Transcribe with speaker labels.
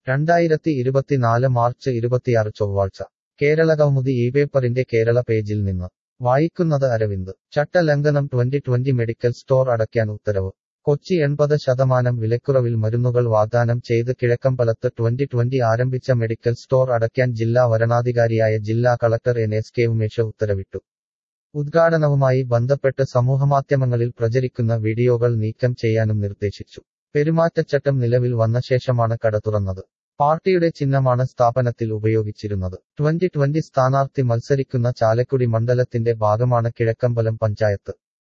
Speaker 1: രണ്ടായിരത്തി ഇരുപത്തിനാല് മാർച്ച് ഇരുപത്തിയാറ് ചൊവ്വാഴ്ച കേരള കൗമുദി ഈ പേപ്പറിന്റെ കേരള പേജിൽ നിന്ന് വായിക്കുന്നത് അരവിന്ദ് ചട്ടലംഘനം ട്വന്റി ട്വന്റി മെഡിക്കൽ സ്റ്റോർ അടയ്ക്കാൻ ഉത്തരവ് കൊച്ചി എൺപത് ശതമാനം വിലക്കുറവിൽ മരുന്നുകൾ വാഗ്ദാനം ചെയ്ത് കിഴക്കമ്പലത്ത് ട്വന്റി ട്വന്റി ആരംഭിച്ച മെഡിക്കൽ സ്റ്റോർ അടയ്ക്കാൻ ജില്ലാ വരണാധികാരിയായ ജില്ലാ collector N S K Umesh ഉത്തരവിട്ടു ഉദ്ഘാടനവുമായി ബന്ധപ്പെട്ട് സമൂഹമാധ്യമങ്ങളിൽ പ്രചരിക്കുന്ന വീഡിയോകൾ നീക്കം ചെയ്യാനും നിർദ്ദേശിച്ചു പെരുമാറ്റച്ചട്ടം നിലവിൽ വന്ന ശേഷമാണ് കട തുറന്നത് പാർട്ടിയുടെ ചിഹ്നമാണ് സ്ഥാപനത്തിൽ ഉപയോഗിച്ചിരുന്നത് ട്വന്റി ട്വന്റി സ്ഥാനാർത്ഥി മത്സരിക്കുന്ന ചാലക്കുടി മണ്ഡലത്തിന്റെ ഭാഗമാണ് കിഴക്കമ്പലം പഞ്ചായത്ത്